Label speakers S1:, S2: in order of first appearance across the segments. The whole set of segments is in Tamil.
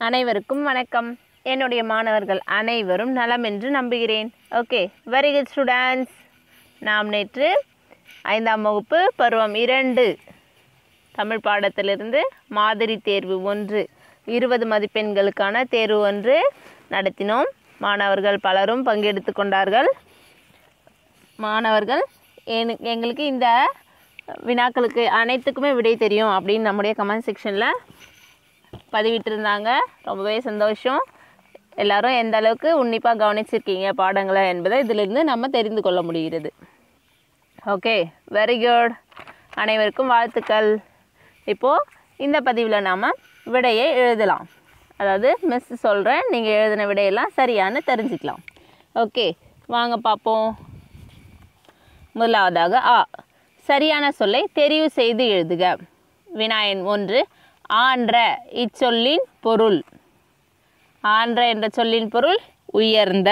S1: அனைவருக்கும் வணக்கம் என்னுடைய மாணவர்கள் அனைவரும் நலம் என்று நம்புகிறேன் ஓகே வெரி குட் ஸ்டூடெண்ட்ஸ் நாம் நேற்று ஐந்தாம் வகுப்பு பருவம் இரண்டு தமிழ் பாடத்திலிருந்து மாதிரி தேர்வு ஒன்று இருபது மதிப்பெண்களுக்கான தேர்வு ஒன்று நடத்தினோம் மாணவர்கள் பலரும் பங்கெடுத்து கொண்டார்கள் மாணவர்கள் எனு எங்களுக்கு இந்த வினாக்களுக்கு அனைத்துக்குமே விடை தெரியும் அப்படின்னு நம்முடைய கமெண்ட் செக்ஷனில் பதிவிட்டிருந்தாங்க ரொம்பவே சந்தோஷம் எல்லாரும் எந்த அளவுக்கு உன்னிப்பாக கவனிச்சிருக்கீங்க பாடங்களை என்பதை இதிலிருந்து நம்ம தெரிந்து கொள்ள முடிகிறது ஓகே வெரி குட் அனைவருக்கும் வாழ்த்துக்கள் இப்போது இந்த பதிவில் நாம் விடையை எழுதலாம் அதாவது மிஸ் சொல்கிறேன் நீங்கள் எழுதின விடையெல்லாம் சரியான்னு தெரிஞ்சுக்கலாம் ஓகே வாங்க பார்ப்போம் முதலாவதாக ஆ சரியான சொல்லை தெரிவு செய்து எழுதுக வினாயன் ஒன்று ஆன்ற இச்சொல்லின் பொருள் ஆன்ற என்ற சொல்லின் பொருள் உயர்ந்த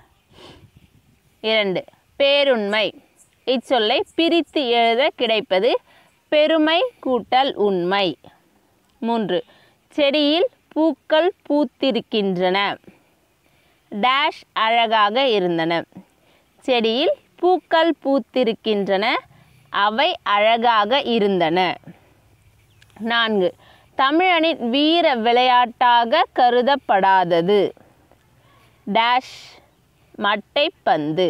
S1: இரண்டு பேருண்மை இச்சொல்லை பிரித்து எழுத கிடைப்பது பெருமை கூட்டல் உண்மை மூன்று செடியில் பூக்கள் பூத்திருக்கின்றன டேஷ் அழகாக இருந்தன செடியில் பூக்கள் பூத்திருக்கின்றன அவை அழகாக இருந்தன நான்கு தமிழனின் வீர விளையாட்டாக கருதப்படாதது டேஷ் மட்டைப்பந்து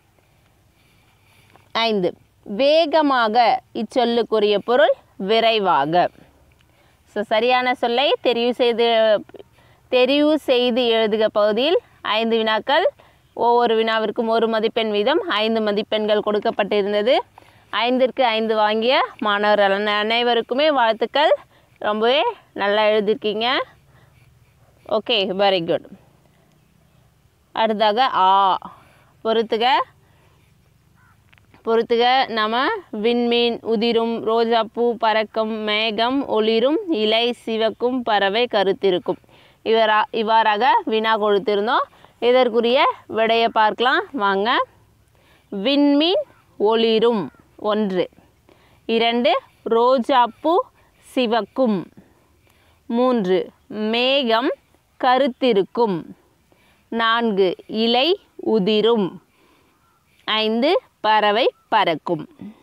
S1: ஐந்து வேகமாக இச்சொல்லுக்குரிய பொருள் விரைவாக ஸோ சரியான சொல்லை தெரிவு செய்து தெரிவு செய்து எழுதுக பகுதியில் ஐந்து வினாக்கள் ஒவ்வொரு வினாவிற்கும் ஒரு மதிப்பெண் வீதம் ஐந்து மதிப்பெண்கள் கொடுக்கப்பட்டிருந்தது ஐந்திற்கு ஐந்து வாங்கிய மாணவர்கள் அனை- அனைவருக்குமே வாழ்த்துக்கள் ரொம்பவே நல்லா எழுதியிருக்கீங்க ஓகே வெரி குட் அடுத்தாக ஆ பொறுத்துக பொறுத்துக நம்ம விண்மீன் உதிரும் ரோஜாப்பூ பறக்கும் மேகம் ஒளிரும் இலை சிவக்கும் பறவை கருத்திருக்கும் இவரா இவ்வாறாக வினா கொடுத்திருந்தோம் இதற்குரிய விடையை பார்க்கலாம் வாங்க விண்மீன் ஒளிரும் ஒன்று இரண்டு ரோஜாப்பூ சிவக்கும் மூன்று மேகம் கருத்திருக்கும் நான்கு இலை உதிரும் ஐந்து பறவை பறக்கும்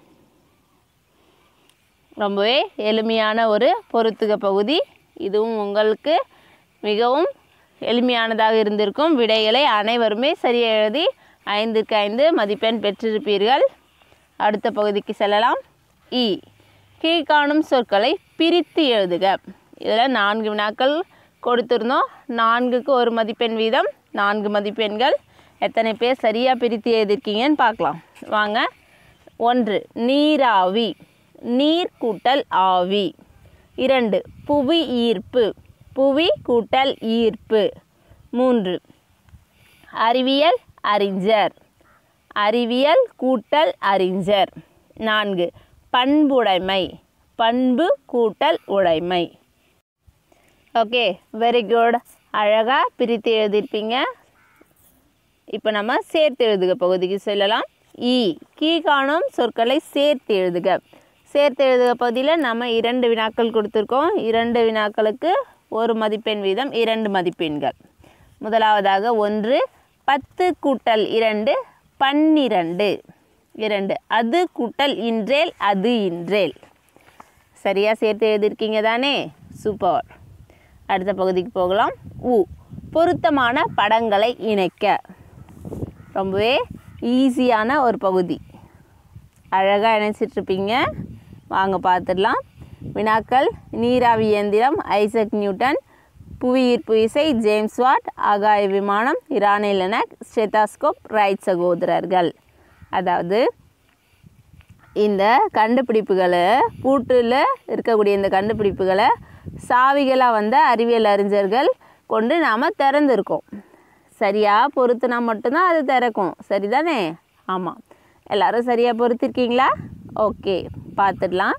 S1: ரொம்பவே எளிமையான ஒரு பொறுத்துக பகுதி இதுவும் உங்களுக்கு மிகவும் எளிமையானதாக இருந்திருக்கும் விடைகளை அனைவருமே சரியாக எழுதி ஐந்துக்கு ஐந்து மதிப்பெண் பெற்றிருப்பீர்கள் அடுத்த பகுதிக்கு செல்லலாம் இ கீழ்காணும் சொற்களை பிரித்து எழுதுக இதில் நான்கு வினாக்கள் கொடுத்துருந்தோம் நான்குக்கு ஒரு மதிப்பெண் வீதம் நான்கு மதிப்பெண்கள் எத்தனை பேர் சரியாக பிரித்து எழுதியிருக்கீங்கன்னு பார்க்கலாம் வாங்க ஒன்று நீராவி நீர் கூட்டல் ஆவி இரண்டு புவி ஈர்ப்பு புவி கூட்டல் ஈர்ப்பு மூன்று அறிவியல் அறிஞர் அறிவியல் கூட்டல் அறிஞர் நான்கு பண்புடைமை பண்பு கூட்டல் உடைமை ஓகே வெரி குட் அழகாக பிரித்து எழுதியிருப்பீங்க இப்போ நம்ம சேர்த்து எழுதுக பகுதிக்கு செல்லலாம் இ கீழ்காணும் சொற்களை சேர்த்து எழுதுக சேர்த்து எழுதுக பகுதியில் நம்ம இரண்டு வினாக்கள் கொடுத்துருக்கோம் இரண்டு வினாக்களுக்கு ஒரு மதிப்பெண் வீதம் இரண்டு மதிப்பெண்கள் முதலாவதாக ஒன்று பத்து கூட்டல் இரண்டு பன்னிரண்டு இரண்டு அது கூட்டல் இன்றேல் அது இன்றேல் சரியாக சேர்த்து எழுதியிருக்கீங்க தானே சூப்பர் அடுத்த பகுதிக்கு போகலாம் உ பொருத்தமான படங்களை இணைக்க ரொம்பவே ஈஸியான ஒரு பகுதி அழகாக இணைச்சிட்ருப்பீங்க வாங்க பார்த்துடலாம் வினாக்கள் நீராவி இயந்திரம் ஐசக் நியூட்டன் புவி ஈர்ப்பு விசை ஜேம்ஸ் வாட் ஆகாய விமானம் இரானி லெனக் ஸ்டெத்தாஸ்கோப் ரைட் சகோதரர்கள் அதாவது இந்த கண்டுபிடிப்புகளை பூட்டில் இருக்கக்கூடிய இந்த கண்டுபிடிப்புகளை சாவிகளாக வந்த அறிவியல் அறிஞர்கள் கொண்டு நாம் திறந்திருக்கோம் சரியாக பொருத்தினா மட்டும்தான் அது திறக்கும் சரிதானே ஆமாம் எல்லாரும் சரியாக பொருத்திருக்கீங்களா ஓகே பார்த்துடலாம்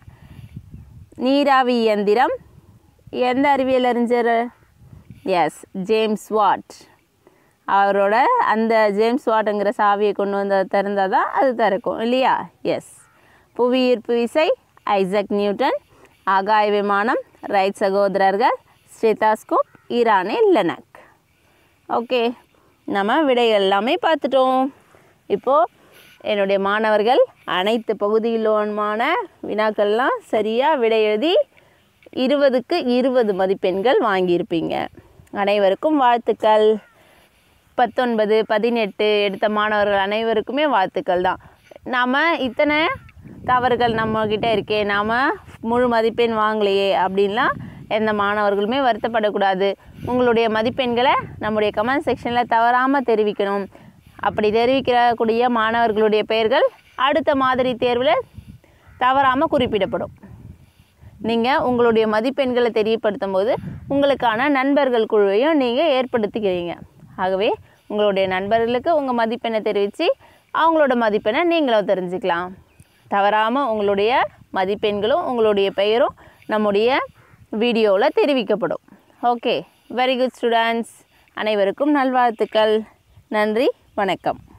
S1: நீராவி இயந்திரம் எந்த அறிவியல் அறிஞர் எஸ் ஜேம்ஸ் வாட் அவரோட அந்த ஜேம்ஸ் வாட்டுங்கிற சாவியை கொண்டு வந்து திறந்தால் தான் அது திறக்கும் இல்லையா எஸ் புவி ஈர்ப்பு விசை ஐசக் நியூட்டன் ஆகாய விமானம் ரைட் சகோதரர்கள் ஸ்டெத்தாஸ்கோப் ஈரானே லெனக் ஓகே நம்ம விடை எல்லாமே பார்த்துட்டோம் இப்போது என்னுடைய மாணவர்கள் அனைத்து பகுதியிலுமான வினாக்கள்லாம் சரியாக விடை எழுதி இருபதுக்கு இருபது மதிப்பெண்கள் வாங்கியிருப்பீங்க அனைவருக்கும் வாழ்த்துக்கள் பத்தொன்பது பதினெட்டு எடுத்த மாணவர்கள் அனைவருக்குமே வாழ்த்துக்கள் தான் நாம் இத்தனை தவறுகள் நம்மக்கிட்ட இருக்கே நாம் முழு மதிப்பெண் வாங்கலையே அப்படின்லாம் எந்த மாணவர்களுமே வருத்தப்படக்கூடாது உங்களுடைய மதிப்பெண்களை நம்முடைய கமெண்ட் செக்ஷனில் தவறாமல் தெரிவிக்கணும் அப்படி தெரிவிக்கக்கூடிய மாணவர்களுடைய பெயர்கள் அடுத்த மாதிரி தேர்வில் தவறாமல் குறிப்பிடப்படும் நீங்கள் உங்களுடைய மதிப்பெண்களை தெரியப்படுத்தும் போது உங்களுக்கான நண்பர்கள் குழுவையும் நீங்கள் ஏற்படுத்திக்கிறீங்க ஆகவே உங்களுடைய நண்பர்களுக்கு உங்கள் மதிப்பெண்ணை தெரிவித்து அவங்களோட மதிப்பெண்ணை நீங்களும் தெரிஞ்சுக்கலாம் தவறாமல் உங்களுடைய மதிப்பெண்களும் உங்களுடைய பெயரும் நம்முடைய வீடியோவில் தெரிவிக்கப்படும் ஓகே வெரி குட் ஸ்டூடெண்ட்ஸ் அனைவருக்கும் நல்வாழ்த்துக்கள் நன்றி வணக்கம்